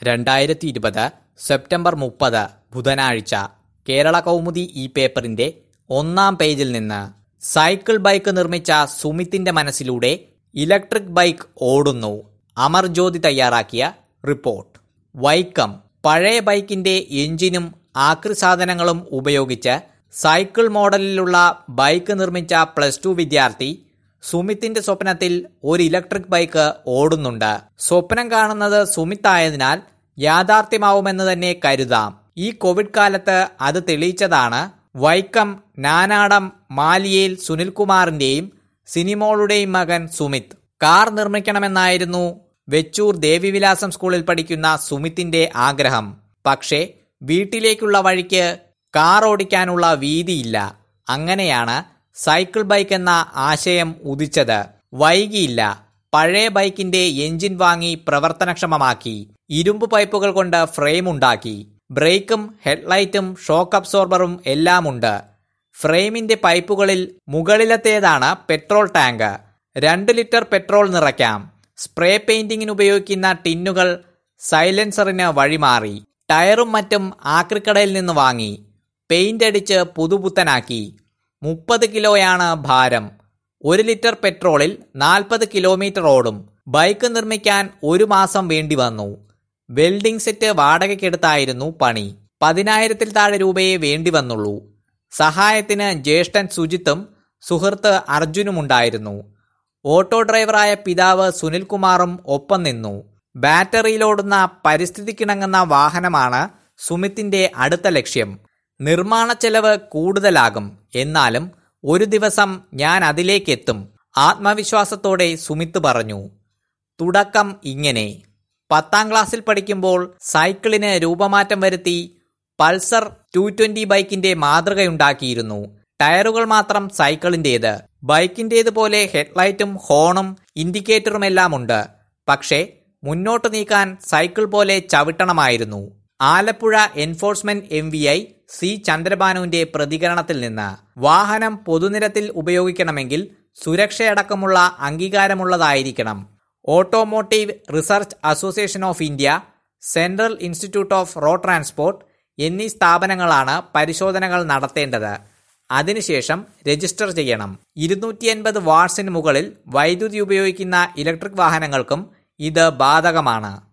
രണ്ടായിരത്തി ഇരുപത് സെപ്റ്റംബർ മുപ്പത് ബുധനാഴ്ച കേരള കൗമുദി ഈ പേപ്പറിന്റെ ഒന്നാം പേജിൽ നിന്ന് സൈക്കിൾ ബൈക്ക് നിർമ്മിച്ച സുമിത്തിന്റെ മനസ്സിലൂടെ ഇലക്ട്രിക് ബൈക്ക് ഓടുന്നു അമർ ജ്യോതി തയ്യാറാക്കിയ റിപ്പോർട്ട് വൈക്കം പഴയ ബൈക്കിന്റെ എഞ്ചിനും ആക്രി സാധനങ്ങളും ഉപയോഗിച്ച് സൈക്കിൾ മോഡലിലുള്ള ബൈക്ക് നിർമ്മിച്ച പ്ലസ് ടു വിദ്യാർത്ഥി സുമിത്തിന്റെ സ്വപ്നത്തിൽ ഒരു ഇലക്ട്രിക് ബൈക്ക് ഓടുന്നുണ്ട് സ്വപ്നം കാണുന്നത് സുമിത് ആയതിനാൽ യാഥാർത്ഥ്യമാവുമെന്ന് തന്നെ കരുതാം ഈ കോവിഡ് കാലത്ത് അത് തെളിയിച്ചതാണ് വൈക്കം നാനാടം മാലിയേൽ സുനിൽകുമാറിന്റെയും സിനിമോളുടെയും മകൻ സുമിത് കാർ നിർമ്മിക്കണമെന്നായിരുന്നു വെച്ചൂർ ദേവിവിലാസം സ്കൂളിൽ പഠിക്കുന്ന സുമിത്തിന്റെ ആഗ്രഹം പക്ഷേ വീട്ടിലേക്കുള്ള വഴിക്ക് കാർ ഓടിക്കാനുള്ള വീതിയില്ല അങ്ങനെയാണ് സൈക്കിൾ ബൈക്ക് എന്ന ആശയം ഉദിച്ചത് വൈകിയില്ല പഴയ ബൈക്കിന്റെ എഞ്ചിൻ വാങ്ങി പ്രവർത്തനക്ഷമമാക്കി ഇരുമ്പ് പൈപ്പുകൾ കൊണ്ട് ഫ്രെയിം ഉണ്ടാക്കി ബ്രേക്കും ഹെഡ്ലൈറ്റും ഷോക്ക് അബ്സോർബറും എല്ലാമുണ്ട് ഫ്രെയിമിന്റെ പൈപ്പുകളിൽ മുകളിലത്തേതാണ് പെട്രോൾ ടാങ്ക് രണ്ട് ലിറ്റർ പെട്രോൾ നിറയ്ക്കാം സ്പ്രേ പെയിന്റിങ്ങിന് ഉപയോഗിക്കുന്ന ടിന്നുകൾ സൈലൻസറിന് വഴിമാറി ടയറും മറ്റും ആക്രിക്കടയിൽ നിന്ന് വാങ്ങി പെയിന്റ് അടിച്ച് പുതുപുത്തനാക്കി മുപ്പത് കിലോയാണ് ഭാരം ഒരു ലിറ്റർ പെട്രോളിൽ നാൽപ്പത് കിലോമീറ്റർ ഓടും ബൈക്ക് നിർമ്മിക്കാൻ ഒരു മാസം വേണ്ടി വന്നു വെൽഡിംഗ് സെറ്റ് വാടകയ്ക്കെടുത്തായിരുന്നു പണി പതിനായിരത്തിൽ താഴെ രൂപയെ വേണ്ടി വന്നുള്ളൂ സഹായത്തിന് ജ്യേഷ്ഠൻ സുജിത്തും സുഹൃത്ത് അർജുനുമുണ്ടായിരുന്നു ഓട്ടോ ഡ്രൈവറായ പിതാവ് സുനിൽകുമാറും ഒപ്പം നിന്നു ബാറ്ററിയിലോടുന്ന പരിസ്ഥിതിക്കിണങ്ങുന്ന വാഹനമാണ് സുമിത്തിന്റെ അടുത്ത ലക്ഷ്യം നിർമ്മാണ ചെലവ് കൂടുതലാകും എന്നാലും ഒരു ദിവസം ഞാൻ അതിലേക്കെത്തും ആത്മവിശ്വാസത്തോടെ സുമിത്ത് പറഞ്ഞു തുടക്കം ഇങ്ങനെ പത്താം ക്ലാസ്സിൽ പഠിക്കുമ്പോൾ സൈക്കിളിന് രൂപമാറ്റം വരുത്തി പൾസർ ടു ട്വന്റി ബൈക്കിന്റെ മാതൃകയുണ്ടാക്കിയിരുന്നു ടയറുകൾ മാത്രം സൈക്കിളിന്റേത് ബൈക്കിന്റേതുപോലെ ഹെഡ്ലൈറ്റും ഹോണും ഇൻഡിക്കേറ്ററും എല്ലാം ഉണ്ട് പക്ഷേ മുന്നോട്ട് നീക്കാൻ സൈക്കിൾ പോലെ ചവിട്ടണമായിരുന്നു Alappuzha enforcement M V I C ചന്ദ്രബാനുവിന്റെ പ്രതികരണത്തിൽ നിന്ന് വാഹനം പൊതുനിരത്തിൽ ഉപയോഗിക്കണമെങ്കിൽ സുരക്ഷയടക്കമുള്ള അംഗീകാരമുള്ളതായിരിക്കണം automotive research association of India central institute of road transport എന്നീ സ്ഥാപനങ്ങളാണ് പരിശോധനകൾ നടത്തേണ്ടത് അതിനുശേഷം രജിസ്റ്റർ ചെയ്യണം ഇരുന്നൂറ്റി എൺപത് വാട്സിന് മുകളിൽ വൈദ്യുതി ഉപയോഗിക്കുന്ന ഇലക്ട്രിക് വാഹനങ്ങൾക്കും ഇത് ബാധകമാണ്